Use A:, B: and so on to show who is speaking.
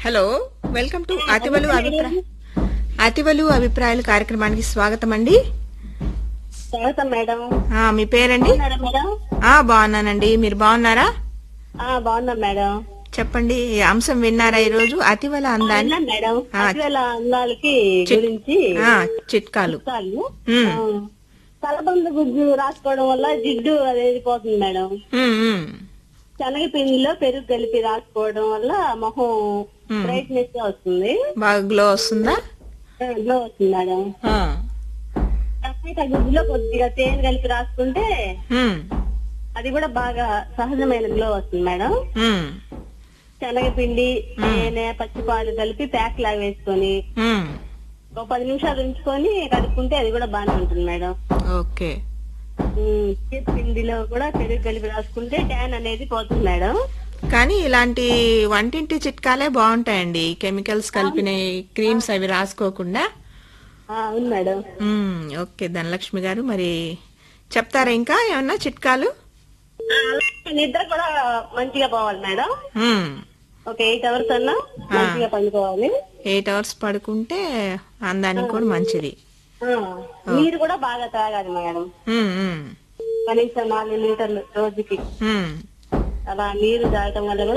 A: Hello welcome to అతివలు అభిప్రాయ అతివలు అభిప్రాయాలు కార్యక్రమానికి స్వాగతం అండి
B: స్వాగతం మేడం
A: ఆ, మీ పేరండి
B: బాగున్నారా మేడం
A: ఆ బాగున్నానండి మీరు బాగున్నారా
B: ఆ బాగున్నాం మేడం
A: చెప్పండి ఈ అంశం విన్నారా ఈ రోజు అతివల అందాన్ని
B: విన్నాం మేడం
A: ఆ.
B: పదివేల అందాలకి
A: చిట్-
B: గురించి
A: ఆ, చిట్కాలు
B: చిట్కాలు.
A: ఉమ్.
B: ఆ. కలబంద గుజ్జు రాసుకోవడం వల్ల జిడ్డు అనేది పోతుంది మేడం
A: ఉమ్, ఉమ్.
B: శనగపిండిలో పెరుగు కలిపి రాసుకోవడం వల్ల మొహం బ్రైట్నెస్ గా వస్తుంది
A: బాగా గ్లో వస్తుందా
B: గ్లో వస్తుంది మేడం
A: ఆ.
B: టమాటా గుజ్జులో కొద్దిగా తేనె కలిపి రాసుకుంటే
A: ఉమ్,
B: అది కూడా బాగా సహజమైన గ్లో వస్తుంది మేడం
A: ఉమ్,
B: శనగపిండి తేనె పచ్చిపాలు కలిపి ప్యాక్ లాగా వేసుకొని
A: ఉమ్.
B: ఒక పది నిమిషాలు ఉంచుకొని కలుపుకుంటే అది కూడా బాగానే ఉంటుంది మేడం
A: ఓకే
B: ఉమ్, చేతి పిండిలో కూడా పెరుగు కలిపి రాసుకుంటే ట్యాన్ అనేది పోతుంది మేడం
A: కానీ ఇలాంటి వంటింటి చిట్కాలే బాగుంటాయండి కెమికల్స్ కలిపిన క్రీమ్స్ అవి రాసుకోకుండా
B: ఆ, అవును మేడం
A: ఉమ్, ఓకే ధనలక్ష్మి గారు మరి చెప్తారా ఇంకా ఏమన్నా చిట్కాలు
B: ఆ, అలాగే నిద్ర కూడా మంచిగా పోవాలి మేడం
A: ఉమ్,
B: ఒక ఎయిట్ అవర్స్ అన్నా మంచిగా పండుకోవాలి
A: ఎయిట్ అవర్స్ పడుకుంటే అందానికి కూడా మంచిది
B: ఆ, నీరు కూడా బాగా తాగాలి మేడం
A: ఉమ్, ఉమ్,
B: కనీసం నాలుగు లీటర్లు రోజుకి
A: ఉమ్.
B: అలా నీరు తాగటం వల్ల కూడా